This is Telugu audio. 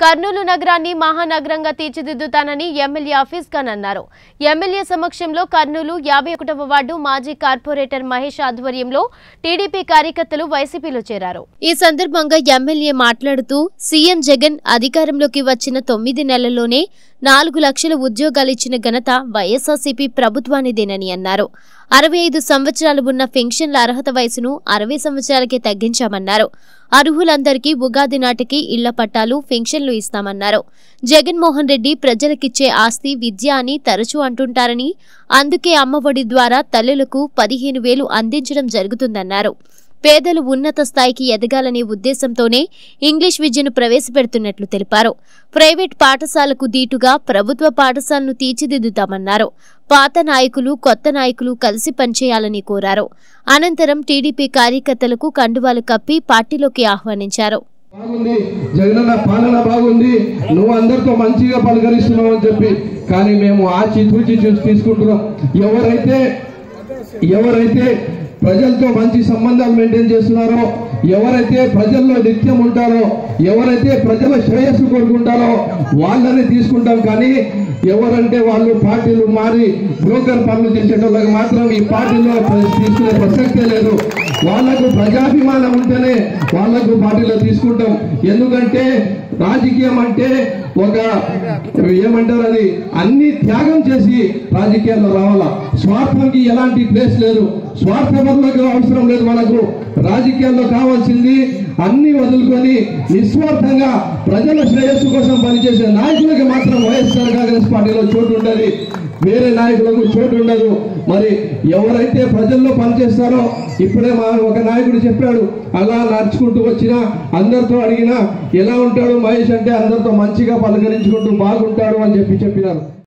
కర్నూలు నగరాన్ని మహానగరంగా తీర్చిదిద్దుతానని ఎమ్మెల్యే ఆఫీస్ ఖాన్ అన్నారు ఎమ్మెల్యే సమక్షంలో కర్నూలు యాభై ఒకటవ వార్డు మాజీ కార్పొరేటర్ మహేష్ ఆధ్వర్యంలో టీడీపీ కార్యకర్తలు వైసీపీలో చేరారు ఈ సందర్భంగా ఎమ్మెల్యే మాట్లాడుతూ సీఎం జగన్ అధికారంలోకి వచ్చిన తొమ్మిది నెలల్లోనే నాలుగు లక్షల ఉద్యోగాలు ఇచ్చిన ఘనత వైఎస్ఆర్సీపీ ప్రభుత్వానిదేనని అన్నారు అరవై ఐదు సంవత్సరాలు ఉన్న పెన్షన్ల అర్హత వయసును అరవై సంవత్సరాలకే తగ్గించామన్నారు అర్హులందరికీ ఉగాది నాటికి ఇళ్ల పట్టాలు పెన్షన్లు ఇస్తామన్నారు జగన్మోహన్ రెడ్డి ప్రజలకిచ్చే ఆస్తి విద్య అని తరచూ అంటుంటారని అందుకే అమ్మఒడి ద్వారా తల్లులకు పదిహేను వేలు అందించడం జరుగుతుందన్నారు పేదలు ఉన్నత స్థాయికి ఎదగాలనే ఉద్దేశంతోనే ఇంగ్లీష్ విద్యను ప్రవేశపెడుతున్నట్లు తెలిపారు ప్రైవేట్ పాఠశాలకు దీటుగా ప్రభుత్వ పాఠశాలను తీర్చిదిద్దుతామన్నారు పాత నాయకులు కొత్త నాయకులు కలిసి పనిచేయాలని కోరారు అనంతరం టీడీపీ కార్యకర్తలకు కండువాలు కప్పి పార్టీలోకి ఆహ్వానించారు బాగుంది జగనన్న పాలన బాగుంది నువ్వు అందరితో మంచిగా పలకరిస్తున్నావు అని చెప్పి కానీ మేము ఆచి తూచి చూసి తీసుకుంటున్నాం ఎవరైతే ఎవరైతే ప్రజలతో మంచి సంబంధాలు మెయింటైన్ చేస్తున్నారో ఎవరైతే ప్రజల్లో నిత్యం ఉంటారో ఎవరైతే ప్రజల శ్రేయస్సు కోరుకుంటారో వాళ్ళని తీసుకుంటాం కానీ ఎవరంటే వాళ్ళు పార్టీలు మారి బ్రోకర్ పనులు చేసేటోళ్ళకి మాత్రం ఈ పార్టీలో ప్ర- తీసుకునే ప్రసక్తే లేదు వాళ్లకు ప్రజాభిమానం ఉంటేనే వాళ్లకు పార్టీలో తీసుకుంటాం ఎందుకంటే రాజకీయం అంటే ఒక ఏమంటారు అది అన్ని త్యాగం చేసి రాజకీయాల్లో రావాలా స్వార్థంకి ఎలాంటి ప్లేస్ లేదు స్వార్థపరులకు అవసరం లేదు మనకు రాజకీయాల్లో కావాల్సింది అన్ని వదులుకొని నిస్వార్థంగా ప్రజల శ్రేయస్సు కోసం పనిచేసే నాయకులకి మాత్రం వైఎస్ఆర్ కాంగ్రెస్ పార్టీలో చోటు ఉండదు వేరే నాయకులకు చోటు ఉండదు మరి ఎవరైతే ప్రజల్లో పనిచేస్తారో ఇప్పుడే మా ఒక నాయకుడు చెప్పాడు అలా నడుచుకుంటూ వచ్చినా అందరితో అడిగినా ఎలా ఉంటాడు మహేష్ అంటే అందరితో మంచిగా పలకరించుకుంటూ బాగుంటాడు అని చెప్పి చెప్పినారు